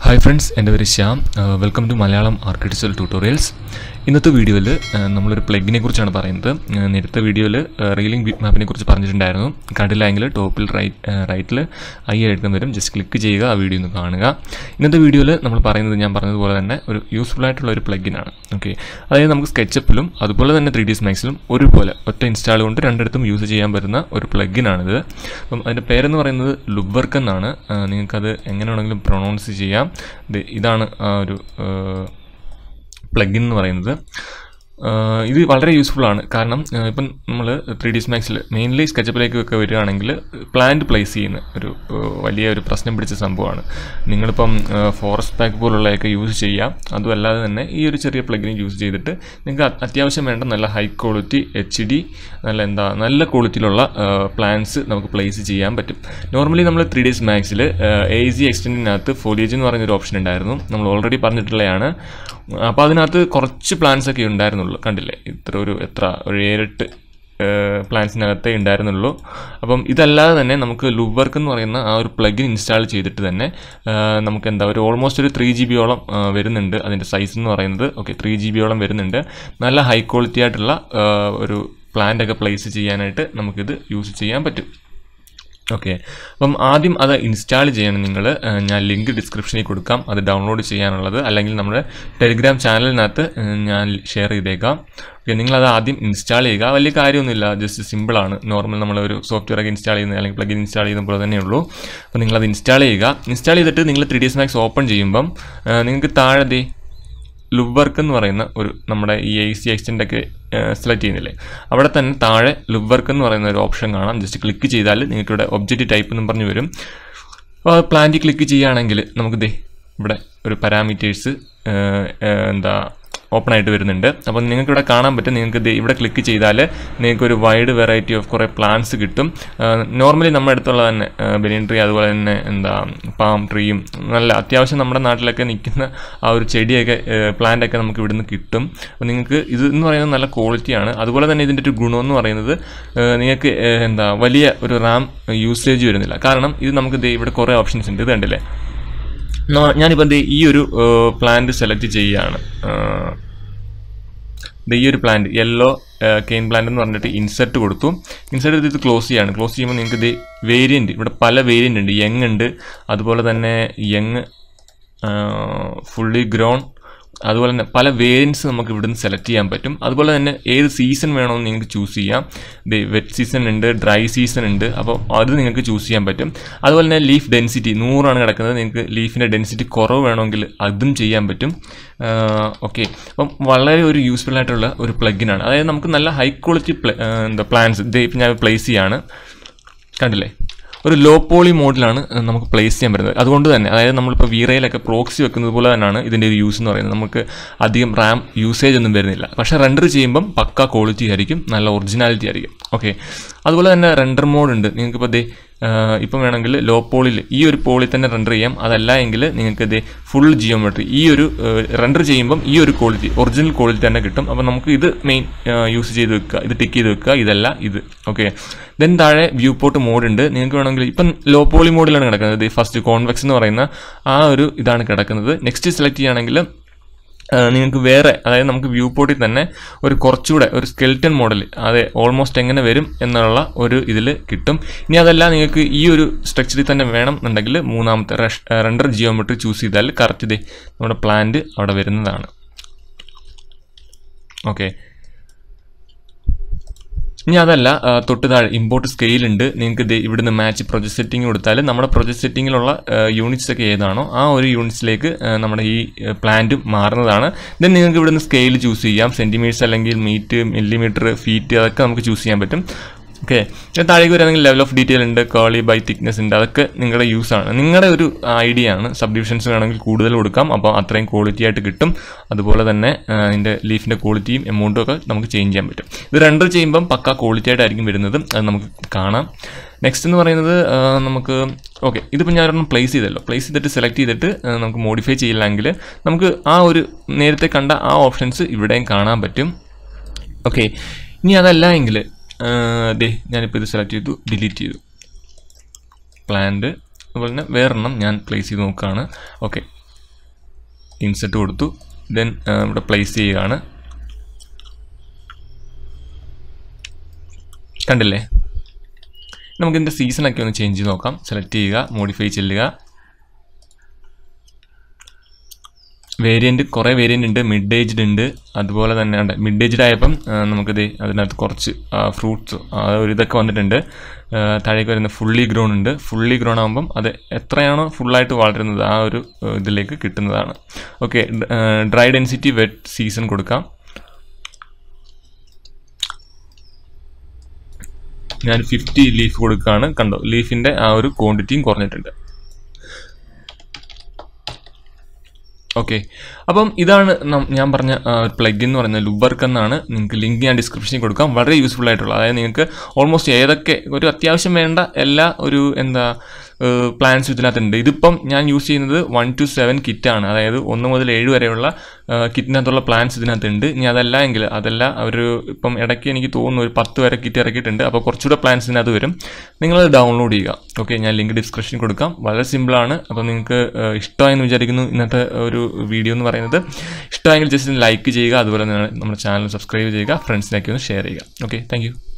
hi friends എൻ്റെ പേര് Shyam welcome to Malayalam architectural tutorials ഇന്നത്തെ വീഡിയോയിൽ നമ്മളൊരു പ്ലഗിനെ കുറിച്ചാണ് പറയുന്നത് ആ, നേരത്തെ വീഡിയോയിൽ റീലിംഗ് ബിറ്റ് മാപ്പിനെ കുറിച്ച് പറഞ്ഞിട്ടുണ്ടായിരുന്നു കണ്ടില്ലെങ്കിൽ ടോപ്പിൽ റൈറ്റ് റൈറ്റിൽ ഐ എഴുതുന്ന വരും ജസ്റ്റ് ക്ലിക്ക് ചെയ്യുക ആ വീഡിയോ ഒന്ന് കാണുക ഇന്നത്തെ വീഡിയോയിൽ നമ്മൾ പറയുന്നത് ഞാൻ പറഞ്ഞതുപോലെ തന്നെ ഒരു യൂസ്ഫുൾ ആയിട്ടുള്ള ഒരു പ്ലഗിനാണ് ഓക്കെ അതായത് നമുക്ക് സ്കെച്ചപ്പിലും അതുപോലെ തന്നെ ത്രീ ഡി മാക്സിലും ഒരുപോലെ ഒറ്റ ഇൻസ്റ്റാൾ കൊണ്ട് രണ്ടിടത്തും യൂസ് ചെയ്യാൻ പറ്റുന്ന ഒരു പ്ലഗിനാണിത് അപ്പം അതിൻ്റെ പേരെന്ന് പറയുന്നത് ലുബർക്ക് എന്നാണ് ആ, നിങ്ങൾക്കത് എങ്ങനെ വേണമെങ്കിലും പ്രൊണൗൺസ് ചെയ്യാം ദേ ഇതാണ് ആ ഒരു പ്ലഗിൻ എന്ന് പറയുന്നത് ആ, ഇത് വളരെ യൂസ്ഫുൾ ആണ് കാരണം ആ, ഇപ്പം നമ്മൾ ത്രീ ഡി മാക്സിൽ മെയിൻലി സ്കെച്ചപ്പിലേക്കൊക്കെ വരികയാണെങ്കിൽ പ്ലാന്റ് പ്ലേസ് ചെയ്യുന്ന ഒരു ആ, വലിയ ഒരു പ്രശ്നം പിടിച്ച സംഭവമാണ് നിങ്ങളിപ്പം ഫോറസ്റ്റ് പാക്ക് പോലുള്ളതൊക്കെ യൂസ് ചെയ്യാം അതുമല്ലാതെ തന്നെ ഈ ഒരു ചെറിയ പ്ലഗിന് യൂസ് ചെയ്തിട്ട് നിങ്ങൾക്ക് അത് അത്യാവശ്യം വേണ്ട നല്ല ഹൈ ക്വാളിറ്റി എച്ച് ഡി നല്ല എന്താ നല്ല ക്വാളിറ്റിയിലുള്ള പ്ലാൻസ് നമുക്ക് പ്ലേസ് ചെയ്യാൻ പറ്റും നോർമലി നമ്മൾ ത്രീ ഡേയ്സ് മാക്സിൽ എ സി എക്സ്റ്റൻറ്റിനകത്ത് ഫോലിയേജ് എന്ന് പറയുന്നൊരു ഓപ്ഷൻ ഉണ്ടായിരുന്നു നമ്മൾ ഓൾറെഡി പറഞ്ഞിട്ടുള്ളതാണ് അപ്പോൾ അതിനകത്ത് കുറച്ച് പ്ലാൻസ് ഒക്കെ ഉണ്ടായിരുന്നുള്ളൂ കണ്ടില്ലേ ഇത്ര ഒരു എത്ര ഒരു ഏഴെട്ട് പ്ലാൻസിനകത്തേ ഉണ്ടായിരുന്നുള്ളൂ അപ്പം ഇതല്ലാതെ തന്നെ നമുക്ക് ലുവർക്ക് എന്ന് പറയുന്ന ആ ഒരു പ്ലഗിൻ ഇൻസ്റ്റാൾ ചെയ്തിട്ട് തന്നെ ആ, നമുക്ക് എന്താ ഒരു ഓൾമോസ്റ്റ് ഒരു ത്രീ ജി ബിയോളം വരുന്നുണ്ട് അതിൻ്റെ സൈസ് എന്ന് പറയുന്നത് ഓക്കെ ത്രീ ജി ബിയോളം വരുന്നുണ്ട് നല്ല ഹൈ ക്വാളിറ്റി ആയിട്ടുള്ള ആ, ഒരു പ്ലാന്റ് ഒക്കെ പ്ലേസ് ചെയ്യാനായിട്ട് നമുക്കിത് യൂസ് ചെയ്യാൻ പറ്റും ഓക്കെ അപ്പം ആദ്യം അത് ഇൻസ്റ്റാൾ ചെയ്യണം നിങ്ങൾ ഞാൻ ലിങ്ക് ഡിസ്ക്രിപ്ഷനിൽ കൊടുക്കാം അത് ഡൗൺലോഡ് ചെയ്യാനുള്ളത് അല്ലെങ്കിൽ നമ്മുടെ ടെലിഗ്രാം ചാനലിനകത്ത് ഏഹ്, ഞാൻ ഷെയർ ചെയ്തേക്കാം ഓക്കെ നിങ്ങളത് ആദ്യം ഇൻസ്റ്റാൾ ചെയ്യുക വലിയ കാര്യമൊന്നുമില്ല ജസ്റ്റ് സിമ്പിളാണ് നോർമൽ നമ്മളൊരു സോഫ്റ്റ്വെയർ ഒക്കെ ഇൻസ്റ്റാൾ ചെയ്യുന്ന അല്ലെങ്കിൽ പ്ലഗിൻ ഇൻസ്റ്റാൾ ചെയ്യുന്ന പോലെ തന്നെയുള്ളൂ അപ്പോൾ നിങ്ങളത് ഇൻസ്റ്റാൾ ചെയ്യുക ഇൻസ്റ്റാൾ ചെയ്തിട്ട് നിങ്ങൾ ത്രീ ഡി മാക്സ് ഓപ്പൺ ചെയ്യുമ്പം ഏഹ്, നിങ്ങൾക്ക് താഴെ ദേ ലുവർക്ക് എന്ന് പറയുന്ന ഒരു നമ്മുടെ ഈ എ സി എക്സ്റ്റൻ്റ് ഒക്കെ സെലക്ട് ചെയ്യുന്നില്ലേ അവിടെ തന്നെ താഴെ ലുവർക്ക് എന്ന് പറയുന്ന ഒരു ഓപ്ഷൻ കാണാം ജസ്റ്റ് ക്ലിക്ക് ചെയ്താൽ നിങ്ങൾക്ക് ഇവിടെ ഒബ്ജക്റ്റ് ടൈപ്പ് എന്നും പറഞ്ഞു വരും അപ്പോൾ പ്ലാന്റിൽ ക്ലിക്ക് ചെയ്യുകയാണെങ്കിൽ നമുക്ക് ദേ ഇവിടെ ഒരു പാരാമീറ്റേഴ്സ് എന്താ ഓപ്പൺ ആയിട്ട് വരുന്നുണ്ട് അപ്പോൾ നിങ്ങൾക്ക് ഇവിടെ കാണാൻ പറ്റും നിങ്ങൾക്ക് ദേ ഇവിടെ ക്ലിക്ക് ചെയ്താൽ നിങ്ങൾക്ക് ഒരു വൈഡ് വെറൈറ്റി ഓഫ് കുറേ പ്ലാന്റ്സ് കിട്ടും നോർമലി നമ്മുടെ അടുത്തുള്ള തന്നെ ബനിയൻ ട്രീ അതുപോലെ തന്നെ എന്താ പാം ട്രീയും നല്ല അത്യാവശ്യം നമ്മുടെ നാട്ടിലൊക്കെ നിൽക്കുന്ന ആ ഒരു ചെടിയൊക്കെ പ്ലാന്റ് ഒക്കെ നമുക്ക് ഇവിടുന്ന് കിട്ടും അപ്പോൾ നിങ്ങൾക്ക് ഇത് എന്ന് പറയുന്നത് നല്ല ക്വാളിറ്റിയാണ് അതുപോലെ തന്നെ ഇതിൻ്റെ ഒരു ഗുണം എന്ന് പറയുന്നത് ഏഹ് നിങ്ങൾക്ക് ഏഹ് എന്താ വലിയ ഒരു റാം യൂസേജ് വരുന്നില്ല കാരണം ഇത് നമുക്ക് ദേ ഇവിടെ കുറേ ഓപ്ഷൻസ് ഉണ്ട് ഇത് കണ്ടില്ലേ നോ- ഞാനിപ്പോൾ ദേ ഈ ഒരു പ്ലാന്റ് സെലക്ട് ചെയ്യുകയാണ് ഏഹ് ദേ ഈ ഒരു പ്ലാന്റ് യെല്ലോ കെയിൻ പ്ലാന്റ് എന്ന് പറഞ്ഞിട്ട് ഇൻസെർട്ട് കൊടുത്തു ഇൻസെർട്ട് ചെയ്ത് ഇത് ക്ലോസ് ചെയ്യാണ് ക്ലോസ് ചെയ്യുമ്പോൾ നിങ്ങൾക്ക് ഇത് വേരിയൻറ്റ് ഇവിടെ പല വേരിയൻ്റ് ഉണ്ട് യങ് ഉണ്ട് അതുപോലെ തന്നെ യങ് ഫുള്ളി ഗ്രോൺ അതുപോലെ തന്നെ പല വേരിയൻസ് നമുക്ക് ഇവിടുന്ന് സെലക്ട് ചെയ്യാൻ പറ്റും അതുപോലെ തന്നെ ഏത് സീസൺ വേണമെന്ന് നിങ്ങൾക്ക് ചൂസ് ചെയ്യാം വെറ്റ് സീസൺ ഉണ്ട് ഡ്രൈ സീസൺ ഉണ്ട് അപ്പോൾ അത് നിങ്ങൾക്ക് ചൂസ് ചെയ്യാൻ പറ്റും അതുപോലെ തന്നെ ലീഫ് ഡെൻസിറ്റി നൂറാണ് കിടക്കുന്നത് നിങ്ങൾക്ക് ലീഫിൻ്റെ ഡെൻസിറ്റി കുറവ് വേണമെങ്കിൽ അതും ചെയ്യാൻ പറ്റും ഓക്കെ അപ്പം വളരെ ഒരു യൂസ്ഫുൾ ആയിട്ടുള്ള ഒരു പ്ലഗിനാണ് അതായത് നമുക്ക് നല്ല ഹൈ ക്വാളിറ്റി എന്താ പ്ലാൻസ് ഇത് ഇപ്പം ഞാൻ പ്ലേസ് ചെയ്യാണ് കണ്ടില്ലേ ഒരു ലോ പോളി മോഡിലാണ് നമുക്ക് പ്ലേസ് ചെയ്യാൻ പറ്റുന്നത് അതുകൊണ്ട് തന്നെ അതായത് നമ്മളിപ്പോൾ വീറയിലൊക്കെ പ്രോക്സി വെക്കുന്നത് പോലെ തന്നെയാണ് ഇതിൻ്റെ ഒരു യൂസ് എന്ന് പറയുന്നത് നമുക്ക് അധികം റാം യൂസേജ് ഒന്നും വരുന്നില്ല പക്ഷേ റെൻഡർ ചെയ്യുമ്പം പക്ക ക്വാളിറ്റി ആയിരിക്കും നല്ല ഒറിജിനാലിറ്റി ആയിരിക്കും ഓക്കെ അതുപോലെ തന്നെ റെൻഡർ മോഡ് ഉണ്ട് നിങ്ങൾക്കിപ്പോൾ ദേ ഇപ്പം വേണമെങ്കിൽ ലോ പോളിൽ ഈ ഒരു പോളിൽ തന്നെ റെൻഡർ ചെയ്യാം അതല്ല എങ്കിൽ നിങ്ങൾക്ക് ഇത് ഫുൾ ജിയോമെട്രി ഈ ഒരു റെൻഡർ ചെയ്യുമ്പം ഈ ഒരു ക്വാളിറ്റി ഒറിജിനൽ ക്വാളിറ്റി തന്നെ കിട്ടും അപ്പോൾ നമുക്ക് ഇത് മെയിൻ യൂസ് ചെയ്ത് വെക്കുക ഇത് ടിക്ക് ചെയ്ത് വെക്കുക ഇതല്ല ഇത് ഓക്കെ ദെൻ താഴെ വ്യൂ പോർട്ട് മോഡ് ഉണ്ട് നിങ്ങൾക്ക് വേണമെങ്കിൽ ഇപ്പം ലോ പോളി മോഡിലാണ് കിടക്കുന്നത് ഫസ്റ്റ് കോൺവെക്സ് എന്ന് പറയുന്ന ആ ഒരു ഇതാണ് കിടക്കുന്നത് നെക്സ്റ്റ് സെലക്ട് ചെയ്യുകയാണെങ്കിൽ ആഹ് നിങ്ങൾക്ക് വേറെ അതായത് നമുക്ക് വ്യൂ പോർട്ടിൽ തന്നെ ഒരു കുറച്ചുകൂടെ ഒരു സ്കെൽറ്റൻ മോഡൽ അതെ ഓൾമോസ്റ്റ് എങ്ങനെ വരും എന്നുള്ള ഒരു ഇതിൽ കിട്ടും ഇനി അതല്ല നിങ്ങൾക്ക് ഈ ഒരു സ്ട്രക്ചറിൽ തന്നെ വേണം എന്നുണ്ടെങ്കിൽ മൂന്നാമത്തെ റെൻഡർ ജിയോമെട്രി ചൂസ് ചെയ്താൽ കറക്റ്റ് ഇതേ നമ്മുടെ പ്ലാന്റ് അവിടെ വരുന്നതാണ് ഓക്കെ ഇനി അതല്ല ആ, തൊട്ട് താഴെ ഇമ്പോർട്ട് സ്കെയിൽ ഉണ്ട് നിങ്ങൾക്ക് ഇത് ഇവിടുന്ന് മാച്ച് പ്രൊജക്ട് സെറ്റിംഗ് കൊടുത്താൽ നമ്മുടെ പ്രൊജക്ട് സെറ്റിങ്ങിലുള്ള യൂണിറ്റ്സ് ഒക്കെ ഏതാണോ ആ ഒരു യൂണിറ്റ്സിലേക്ക് ആ, നമ്മുടെ ഈ പ്ലാന്റ് മാറുന്നതാണ് ദെൻ നിങ്ങൾക്ക് ഇവിടുന്ന് സ്കെയിൽ ചൂസ് ചെയ്യാം സെൻറ്റിമീറ്റേഴ്സ് അല്ലെങ്കിൽ മീറ്റ് മില്ലിമീറ്റർ ഫീറ്റ് അതൊക്കെ നമുക്ക് ചൂസ് ചെയ്യാൻ പറ്റും ഓക്കെ താഴേക്ക് വരികയാണെങ്കിൽ ലെവൽ ഓഫ് ഡീറ്റെയിൽ ഉണ്ട് കേളി ബൈ തിക്നെസ് ഉണ്ട് അതൊക്കെ നിങ്ങളുടെ യൂസ് ആണ് നിങ്ങളുടെ ഒരു ഐഡിയ ആണ് സബ് ഡിവിഷൻസ് വേണമെങ്കിൽ കൂടുതൽ കൊടുക്കാം അപ്പോൾ അത്രയും ക്വാളിറ്റി ആയിട്ട് കിട്ടും അതുപോലെ തന്നെ ആ, അതിൻ്റെ ലീഫിൻ്റെ ക്വാളിറ്റിയും എമൗണ്ടും ഒക്കെ നമുക്ക് ചേഞ്ച് ചെയ്യാൻ പറ്റും ഇത് റെൻഡർ ചെയ്യുമ്പം പക്ക ക്വാളിറ്റി ആയിട്ടായിരിക്കും വരുന്നത് അത് നമുക്ക് കാണാം നെക്സ്റ്റ് എന്ന് പറയുന്നത് ആ, നമുക്ക് ഓക്കെ ഇതിപ്പോൾ ഞാൻ ഒരെണ്ണം പ്ലേസ് ചെയ്തല്ലോ പ്ലേസ് ചെയ്തിട്ട് സെലക്ട് ചെയ്തിട്ട് ആ, നമുക്ക് മോഡിഫൈ ചെയ്യില്ലെങ്കിൽ നമുക്ക് ആ ഒരു നേരത്തെ കണ്ട ആ ഓപ്ഷൻസ് ഇവിടെയും കാണാൻ പറ്റും ഓക്കെ ഇനി അതല്ല എങ്കിൽ ദേ ഞാനിപ്പോൾ ഇത് സെലക്ട് ചെയ്തു ഡിലീറ്റ് ചെയ്തു പ്ലാന്റ് അതുപോലെ തന്നെ വേറെണ്ണം ഞാൻ പ്ലേസ് ചെയ്ത് നോക്കുകയാണ് ഓക്കെ ഇൻസെർട്ട് കൊടുത്തു ദെൻ ഇവിടെ പ്ലേസ് ചെയ്യുകയാണ് കണ്ടില്ലേ നമുക്കിതിൻ്റെ സീസണൊക്കെ ഒന്ന് ചേഞ്ച് ചെയ്ത് നോക്കാം സെലക്ട് ചെയ്യുക മോഡിഫൈ ചെല്ലുക വേരിയൻ്റ് കുറേ വേരിയൻ്റ് ഉണ്ട് മിഡ് ഏജ്ഡ് ഉണ്ട് അതുപോലെ തന്നെ ഉണ്ട് മിഡ് ഏജ്ഡ് ആയപ്പം ആ, നമുക്കിത് അതിനകത്ത് കുറച്ച് ഫ്രൂട്ട്സ് ഒരു ഇതൊക്കെ വന്നിട്ടുണ്ട് ആ, താഴേക്ക് വരുന്ന ഫുള്ളി ഗ്രോൺ ഉണ്ട് ഫുള്ളി ഗ്രോൺ ആകുമ്പം അത് എത്രയാണോ ഫുള്ളായിട്ട് വളരുന്നത് ആ ഒരു ആ, ഇതിലേക്ക് കിട്ടുന്നതാണ് okay dry density wet season കൊടുക്കാം ഞാൻ ഫിഫ്റ്റി ലീഫ് കൊടുക്കുകയാണ് കണ്ടോ ലീഫിൻ്റെ ആ ഒരു ക്വാണ്ടിറ്റിയും കുറഞ്ഞിട്ടുണ്ട് ഓക്കെ അപ്പം ഇതാണ് നം- ഞാൻ പറഞ്ഞ പ്ലഗ് എന്ന് പറയുന്നത് ലുബർക്ക് എന്നാണ് നിങ്ങൾക്ക് ലിങ്ക് ഞാൻ ഡിസ്ക്രിപ്ഷനിൽ കൊടുക്കാം വളരെ യൂസ്ഫുൾ ആയിട്ടുള്ള അതായത് നിങ്ങൾക്ക് ഓൾമോസ്റ്റ് ഏതൊക്കെ ഒരു അത്യാവശ്യം വേണ്ട എല്ലാ ഒരു എന്താ പ്ലാൻസ് ഇതിനകത്തുണ്ട് ഇതിപ്പം ഞാൻ യൂസ് ചെയ്യുന്നത് വൺ ടു സെവൻ കിറ്റാണ് അതായത് ഒന്ന് മുതൽ ഏഴ് വരെയുള്ള കിറ്റിനകത്തുള്ള പ്ലാൻസ് ഇതിനകത്തുണ്ട് ഇനി അതല്ല എങ്കിൽ അതല്ല ഒരു ഇപ്പം ഇടയ്ക്ക് എനിക്ക് തോന്നുന്നു ഒരു പത്ത് വരെ കിറ്റ് ഇറക്കിയിട്ടുണ്ട് അപ്പോൾ കുറച്ചുകൂടെ പ്ലാൻസ് ഇതിനകത്ത് വരും നിങ്ങളത് ഡൗൺലോഡ് ചെയ്യുക ഓക്കെ ഞാൻ ലിങ്ക് ഡിസ്ക്രിപ്ഷനിൽ കൊടുക്കാം വളരെ സിമ്പിളാണ് അപ്പോൾ നിങ്ങൾക്ക് ഏഹ്, ഇഷ്ടമായെന്ന് വിചാരിക്കുന്നു ഇന്നത്തെ ഒരു വീഡിയോ എന്ന് പറയുന്നത് ഇഷ്ടമായെങ്കിൽ ജസ്റ്റ് ലൈക്ക് ചെയ്യുക അതുപോലെ തന്നെ നമ്മുടെ ചാനൽ സബ്സ്ക്രൈബ് ചെയ്യുക ഫ്രണ്ട്സിനൊക്കെ ഒന്ന് ഷെയർ ചെയ്യുക ഓക്കെ താങ്ക്